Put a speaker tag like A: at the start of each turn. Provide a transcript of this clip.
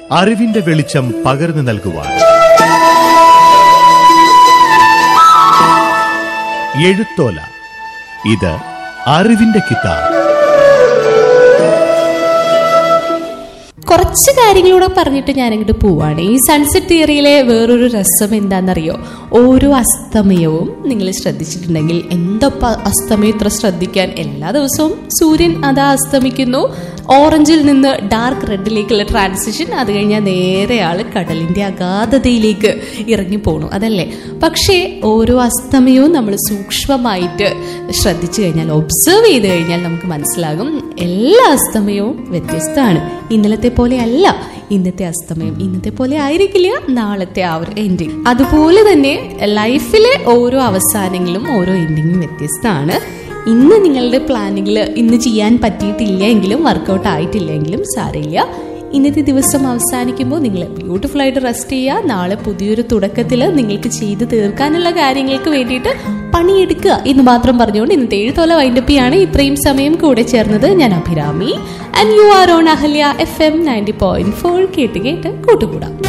A: അറിവിന്റെ വെളിച്ചം പകർന്നു നൽകുവാൻ എഴുത്തോല ഇത് അറിവിന്റെ കിതാബ്
B: കുറച്ച് കാര്യങ്ങളൂടെ പറഞ്ഞിട്ട് ഞാൻ അങ്ങോട്ട് പോവാണ് ഈ സൺസെറ്റ് തിയറിയിലെ വേറൊരു രസം എന്താണെന്നറിയോ ഓരോ അസ്തമയവും നിങ്ങൾ ശ്രദ്ധിച്ചിട്ടുണ്ടെങ്കിൽ എന്തപ്പ അസ്തമയം ഇത്ര ശ്രദ്ധിക്കാൻ എല്ലാ ദിവസവും സൂര്യൻ അതാ അസ്തമിക്കുന്നു ഓറഞ്ചിൽ നിന്ന് ഡാർക്ക് റെഡിലേക്കുള്ള ട്രാൻസിഷൻ അത് കഴിഞ്ഞാൽ നേരെ ആള് കടലിന്റെ അഗാധതയിലേക്ക് ഇറങ്ങി പോണു അതല്ലേ പക്ഷേ ഓരോ അസ്തമയവും നമ്മൾ സൂക്ഷ്മമായിട്ട് ശ്രദ്ധിച്ചു കഴിഞ്ഞാൽ ഒബ്സർവ് ചെയ്ത് കഴിഞ്ഞാൽ നമുക്ക് മനസ്സിലാകും എല്ലാ അസ്തമയവും വ്യത്യസ്തമാണ് ഇന്നലത്തെ പോലെ അല്ല ഇന്നത്തെ അസ്തമയം ഇന്നത്തെ പോലെ ആയിരിക്കില്ല നാളത്തെ ആ ഒരു എൻഡിങ് അതുപോലെ തന്നെ ലൈഫിലെ ഓരോ അവസാനങ്ങളും ഓരോ എൻഡിങ്ങും വ്യത്യസ്തമാണ് ഇന്ന് നിങ്ങളുടെ പ്ലാനിങ്ങിൽ ഇന്ന് ചെയ്യാൻ പറ്റിയിട്ടില്ല എങ്കിലും വർക്കൗട്ട് ആയിട്ടില്ല എങ്കിലും സാരമില്ല ഇന്നത്തെ ദിവസം അവസാനിക്കുമ്പോൾ നിങ്ങൾ ബ്യൂട്ടിഫുൾ ആയിട്ട് റെസ്റ്റ് ചെയ്യുക നാളെ പുതിയൊരു തുടക്കത്തിൽ നിങ്ങൾക്ക് ചെയ്ത് തീർക്കാനുള്ള കാര്യങ്ങൾക്ക് വേണ്ടിയിട്ട് പണിയെടുക്കുക എന്ന് മാത്രം പറഞ്ഞുകൊണ്ട് ഇന്നത്തെ എഴുത്തോല വൈൻഡപ്പിയാണ് ഇത്രയും സമയം കൂടെ ചേർന്നത് ഞാൻ Abhirami and you are on Ahalya F M ninety point four കേട്ട് കേട്ട് കൂട്ടുകൂടാം